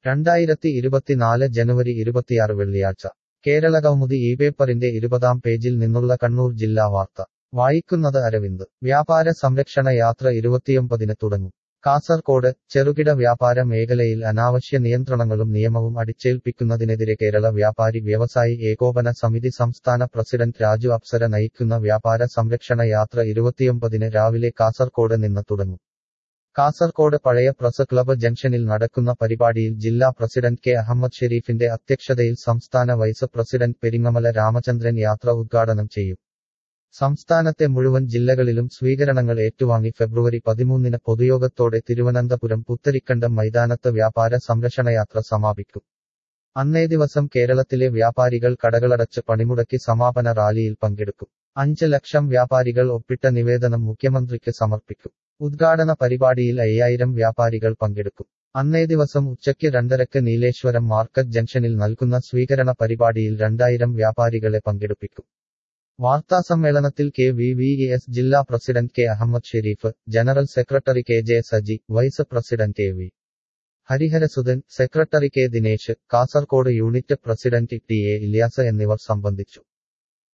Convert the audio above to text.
രണ്ടായിരത്തി ഇരുപത്തിനാല് ജനുവരി ഇരുപത്തിയാറ് വെള്ളിയാഴ്ച കേരളകൗമുദി ഈ പേപ്പറിന്റെ ഇരുപതാം പേജിൽ നിന്നുള്ള കണ്ണൂർ ജില്ലാ വാർത്ത വായിക്കുന്നത് അരവിന്ദ് വ്യാപാര സംരക്ഷണ യാത്ര ഇരുപത്തിയൊമ്പതിന് തുടങ്ങും കാസർകോട് ചെറുകിട വ്യാപാര മേഖലയിൽ അനാവശ്യ നിയന്ത്രണങ്ങളും നിയമവും അടിച്ചേൽപ്പിക്കുന്നതിനെതിരെ കേരള വ്യാപാരി വ്യവസായി ഏകോപന സമിതി സംസ്ഥാന പ്രസിഡന്റ് രാജു അപ്സര നയിക്കുന്ന വ്യാപാര സംരക്ഷണ യാത്ര ഇരുപത്തിയൊമ്പതിന് രാവിലെ കാസർകോട് നിന്ന് തുടങ്ങും കാസർകോട് പഴയ പ്രസ് ക്ലബ്ബ് ജംഗ്ഷനിൽ നടക്കുന്ന പരിപാടിയിൽ ജില്ലാ പ്രസിഡന്റ് കെ അഹമ്മദ് ഷെരീഫിന്റെ അധ്യക്ഷതയിൽ സംസ്ഥാന വൈസ് പ്രസിഡന്റ് പെരിങ്ങമല രാമചന്ദ്രൻ യാത്ര ഉദ്ഘാടനം ചെയ്യും സംസ്ഥാനത്തെ മുഴുവൻ ജില്ലകളിലും സ്വീകരണങ്ങൾ ഏറ്റുവാങ്ങി ഫെബ്രുവരി പതിമൂന്നിന് പൊതുയോഗത്തോടെ തിരുവനന്തപുരം പുത്തരിക്കണ്ടം മൈതാനത്ത് വ്യാപാര സംരക്ഷണയാത്ര സമാപിക്കും അന്നേ ദിവസം കേരളത്തിലെ വ്യാപാരികൾ കടകളടച്ച് പണിമുടക്കി സമാപന റാലിയിൽ പങ്കെടുക്കും അഞ്ച് ലക്ഷം വ്യാപാരികൾ ഒപ്പിട്ട നിവേദനം മുഖ്യമന്ത്രിക്ക് സമർപ്പിക്കും ഉദ്ഘാടന പരിപാടിയിൽ അയ്യായിരം വ്യാപാരികൾ പങ്കെടുക്കും അന്നേ ദിവസം ഉച്ചയ്ക്ക് രണ്ടരക്ക് നീലേശ്വരം മാർക്കറ്റ് ജംഗ്ഷനിൽ നൽകുന്ന സ്വീകരണ പരിപാടിയിൽ രണ്ടായിരം വ്യാപാരികളെ പങ്കെടുപ്പിക്കും വാർത്താസമ്മേളനത്തിൽ കെ വി വി എസ് ജില്ലാ president K Ahammed Sharif general secretary K J Saji vice president K V Hariharasudhan secretary K Dinesh Kasaragod unit president T A Ilyas എന്നിവർ സംബന്ധിച്ചു